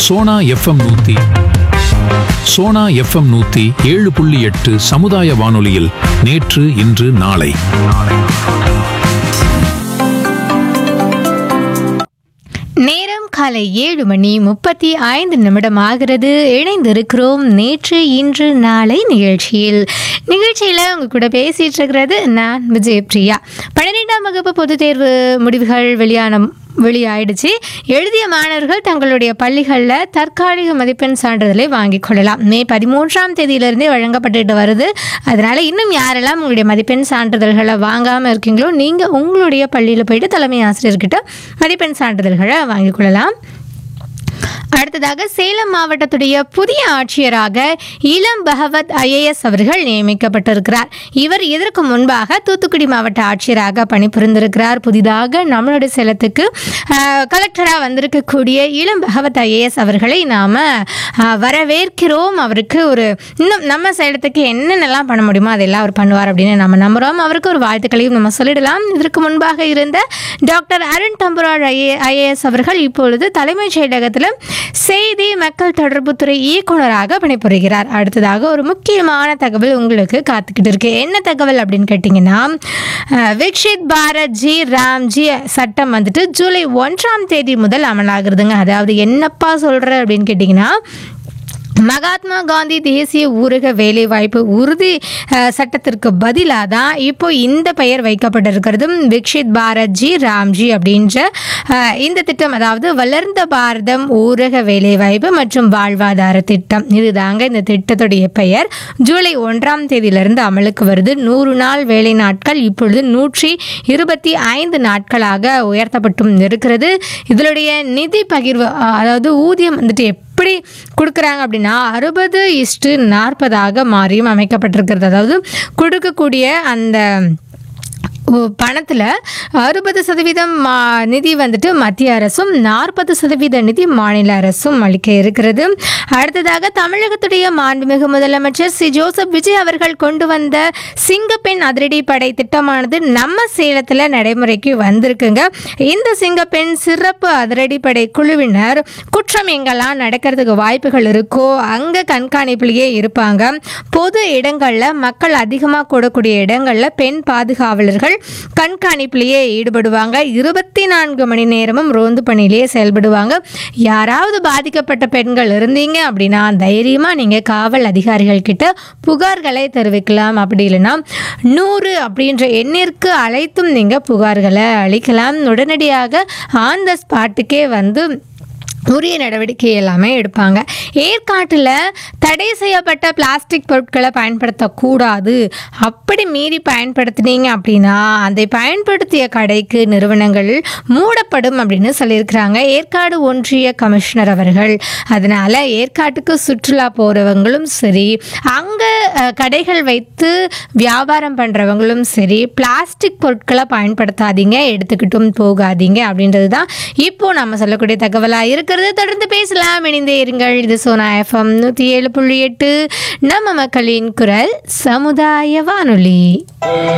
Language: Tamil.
சோனா எஃப்எம் நூத்தி சோனா எஃப்எம் நூத்தி ஏழு புள்ளி எட்டு சமுதாய வானொலியில் நேற்று இன்று நாளை நேரம் காலை ஏழு மணி முப்பத்தி ஐந்து நிமிடம் ஆகிறது இணைந்திருக்கிறோம் நேற்று இன்று நாளை நிகழ்ச்சியில் நிகழ்ச்சியில் உங்க கூட பேசிட்டு இருக்கிறது நான் விஜயபிரியா பன்னிரெண்டாம் வகுப்பு பொதுத் தேர்வு முடிவுகள் வெளியான வெளியாயிடுச்சு எழுதிய மாணவர்கள் தங்களுடைய பள்ளிகளில் தற்காலிக மதிப்பெண் சான்றிதழை வாங்கிக் கொள்ளலாம் மே பதிமூன்றாம் தேதியிலிருந்தே வழங்கப்பட்டுட்டு வருது அதனால இன்னும் யாரெல்லாம் உங்களுடைய மதிப்பெண் சான்றிதழ்களை வாங்காமல் இருக்கீங்களோ நீங்கள் உங்களுடைய பள்ளியில் போயிட்டு தலைமை ஆசிரியர்கிட்ட மதிப்பெண் சான்றிதழ்களை வாங்கிக் கொள்ளலாம் அடுத்ததாக சேலம் மாவட்டத்துடைய புதிய ஆட்சியராக இளம் பகவத் ஐஏஎஸ் அவர்கள் நியமிக்கப்பட்டிருக்கிறார் இவர் இதற்கு முன்பாக தூத்துக்குடி மாவட்ட ஆட்சியராக பணிபுரிந்திருக்கிறார் புதிதாக நம்மளுடைய சேலத்துக்கு ஆஹ், கலெக்டராக வந்திருக்கக்கூடிய இளம் பகவத் ஐஏஎஸ் அவர்களை நாம் வரவேற்கிறோம் அவருக்கு ஒரு இன்னும் நம்ம சேலத்துக்கு என்னென்னலாம் பண்ண முடியுமோ அதெல்லாம் அவர் பண்ணுவார் அப்படின்னு நம்ம நம்புகிறோம் அவருக்கு ஒரு வாழ்த்துக்களையும் நம்ம சொல்லிடலாம் இதற்கு முன்பாக இருந்த doctor Arun Thamburaj IA IAS அவர்கள் இப்பொழுது தலைமைச் செயலகத்தில் செய்தி மக்கள் தொடர்புத்துறை இயக்குனராக பணிபுரிகிறார் அடுத்ததாக ஒரு முக்கியமான தகவல் உங்களுக்கு காத்துக்கிட்டு இருக்கு என்ன தகவல் அப்படின்னு கேட்டிங்கன்னா அஹ், விக்ஷித் பாரத் ஜி ராம்ஜி சட்டம் வந்துட்டு ஜூலை ஒன்றாம் தேதி முதல் அமலாகிறதுங்க அதாவது என்னப்பா சொல்கிற அப்படின்னு கேட்டிங்கன்னா மகாத்மா காந்தி தேசிய ஊரக வேலைவாய்ப்பு உறுதி அஹ், சட்டத்திற்கு பதிலாக தான் இப்போ இந்த பெயர் வைக்கப்பட்டிருக்கிறது விக்ஷித் பாரத்ஜி ராம்ஜி அப்படின்ற அஹ், இந்த திட்டம் அதாவது வளர்ந்த பாரதம் ஊரக வேலைவாய்ப்பு மற்றும் வாழ்வாதார திட்டம் இதுதாங்க இந்த திட்டத்துடைய பெயர் ஜூலை ஒன்றாம் தேதியிலிருந்து அமலுக்கு வருது நூறு நாள் வேலை நாட்கள் இப்பொழுது நூற்றி இருபத்தி ஐந்து நாட்களாக உயர்த்தப்பட்டும் இருக்கிறது இதனுடைய நிதி பகிர்வு அஹ், அதாவது ஊதியம் வந்துட்டு எப்படி கொடுக்குறாங்க அப்படின்னா அறுபது இஸ்டு நாற்பதாக மாறியும் அமைக்கப்பட்டிருக்கிறது அதாவது கொடுக்கக்கூடிய அந்த பணத்தில் அறுபது சதவீதம் மா- நிதி வந்துட்டு மத்திய அரசும் நாற்பது சதவீத நிதி மாநில அரசும் அளிக்க இருக்கிறது அடுத்ததாக தமிழகத்துடைய மாண்புமிகு முதலமைச்சர் சி ஜோசப் விஜய் அவர்கள் கொண்டு வந்த சிங்கப்பெண் அதிரடிப்படை திட்டமானது நம்ம சேலத்தில் நடைமுறைக்கு வந்திருக்குங்க இந்த சிங்கப்பெண் சிறப்பு அதிரடிப்படை குழுவினர் குற்றம் எங்கெல்லாம் நடக்கிறதுக்கு வாய்ப்புகள் இருக்கோ அங்கே கண்காணிப்பிலேயே இருப்பாங்க பொது இடங்களில் மக்கள் அதிகமாக கூடக்கூடிய இடங்களில் பெண் பாதுகாவலர்கள் கண்காணிப்பிலேயே ஈடுபடுவாங்க இருபத்தி நான்கு மணி நேரமும் ரோந்து பணியிலேயே செயல்படுவாங்க யாராவது பாதிக்கப்பட்ட பெண்கள் இருந்தீங்க அப்படின்னா தைரியமாக நீங்கள் காவல் அதிகாரிகள் கிட்ட புகார்களை தெரிவிக்கலாம் அப்படி இல்லைன்னா நூறு அப்படின்ற எண்ணிற்கு அழைத்தும் நீங்கள் புகார்களை அளிக்கலாம் உடனடியாக ஆன் த ஸ்பாட்டுக்கே வந்து உரிய நடவடிக்கை எல்லாமே எடுப்பாங்க ஏற்காட்டில் தடை செய்யப்பட்ட பிளாஸ்டிக் பொருட்களை பயன்படுத்தக்கூடாது அப்படி மீறி பயன்படுத்தினீங்க அப்படின்னா அதை பயன்படுத்திய கடைக்கு நிறுவனங்கள் மூடப்படும் அப்படின்னு சொல்லியிருக்கிறாங்க ஏற்காடு ஒன்றிய கமிஷனர் அவர்கள் அதனால் ஏற்காட்டுக்கு சுற்றுலா போகிறவங்களும் சரி அங்கே கடைகள் வைத்து வியாபாரம் பண்ணுறவங்களும் சரி பிளாஸ்டிக் பொருட்களை பயன்படுத்தாதீங்க எடுத்துக்கிட்டும் போகாதீங்க அப்படின்றது தான் இப்போ நம்ம சொல்லக்கூடிய தகவலாக இருக்கிறது தொடர்ந்து பேசலாம் இணைந்தே இருங்கள் இது சோனா எஃப்எம் நூற்றி ஏழு புள்ளி எட்டு நம்ம மக்களின் குரல் சமுதாய வானொலி